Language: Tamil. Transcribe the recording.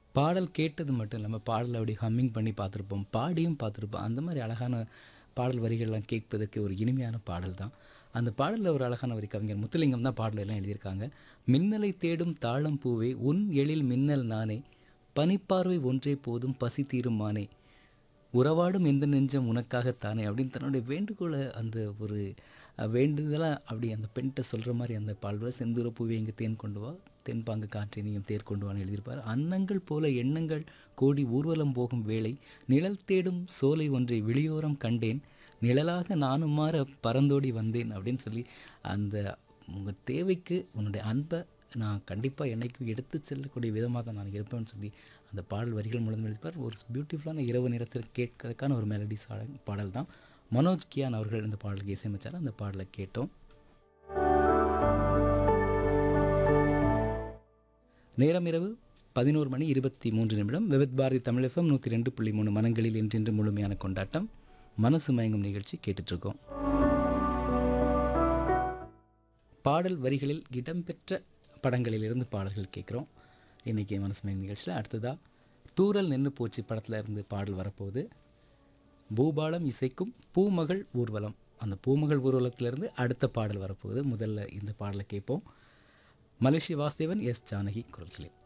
பாடல் கேட்டது மட்டும் இல்லாமல் பாடலை அப்படி ஹம்மிங் பண்ணி பார்த்துருப்போம் பாடியும் பார்த்துருப்போம் அந்த மாதிரி அழகான பாடல் வரிகள்லாம் கேட்பதற்கு ஒரு இனிமையான பாடல் தான் அந்த பாடலில் ஒரு அழகான வரி கவிஞர் முத்துலிங்கம் தான் பாடல் எல்லாம் எழுதியிருக்காங்க மின்னலை தேடும் தாளம் பூவே உன் எழில் மின்னல் நானே பனிப்பார்வை ஒன்றே போதும் பசி தீரும் மானே உறவாடும் எந்த நெஞ்சம் உனக்காகத்தானே அப்படின்னு தன்னுடைய வேண்டுகோளை அந்த ஒரு அஹ், வேண்டுதலாக அப்படி அந்த பெண்கிட்ட சொல்கிற மாதிரி அந்த பாடல்களை செந்தூர பூவே இங்கே தேன் கொண்டு வா தென்பாங்கு காற்றை நீயும் தேர் கொண்டு வான்னு எழுதியிருப்பார் அன்னங்கள் போல எண்ணங்கள் கோடி ஊர்வலம் போகும் வேளை நிழல் தேடும் சோலை ஒன்றை வெளியோரம் கண்டேன் நிழலாக நானும் மாற பறந்தோடி வந்தேன் அப்படின்னு சொல்லி அந்த உங்கள் தேவைக்கு உன்னுடைய அன்பை நான் கண்டிப்பாக என்னைக்கும் எடுத்து செல்லக்கூடிய விதமாக தான் நான் இருப்பேன்னு சொல்லி அந்த பாடல் வரிகள் மூலம் எழுதிப்பார் ஒரு பியூட்டிஃபுல்லான இரவு நேரத்தில் கேட்கறதுக்கான ஒரு மெலடி பாடல் தான் மனோஜ் கியான் அவர்கள் இந்த பாடலுக்கு இசையமைச்சார் அந்த பாடலை கேட்டோம் நேரம் இரவு பதினோரு மணி இருபத்தி மூன்று நிமிடம் விவித் பாரதி தமிழ் எஃப்எம் நூற்றி ரெண்டு புள்ளி மூணு மனங்களில் என்றென்று முழுமையான கொண்டாட்டம் மனசு மயங்கும் நிகழ்ச்சி கேட்டுட்ருக்கோம் பாடல் வரிகளில் இடம்பெற்ற படங்களிலிருந்து பாடல்கள் கேட்குறோம் இன்றைக்கி மனசு மயங்கும் நிகழ்ச்சியில் அடுத்ததாக தூரல் நின்று போச்சு படத்தில் இருந்து பாடல் வரப்போகுது பூபாலம் இசைக்கும் பூமகள் ஊர்வலம் அந்த பூமகள் ஊர்வலத்திலிருந்து அடுத்த பாடல் வரப்போகுது முதல்ல இந்த பாடலை கேட்போம் மலேசிய வாசுதேவன் எஸ் ஜானகி குரல்களே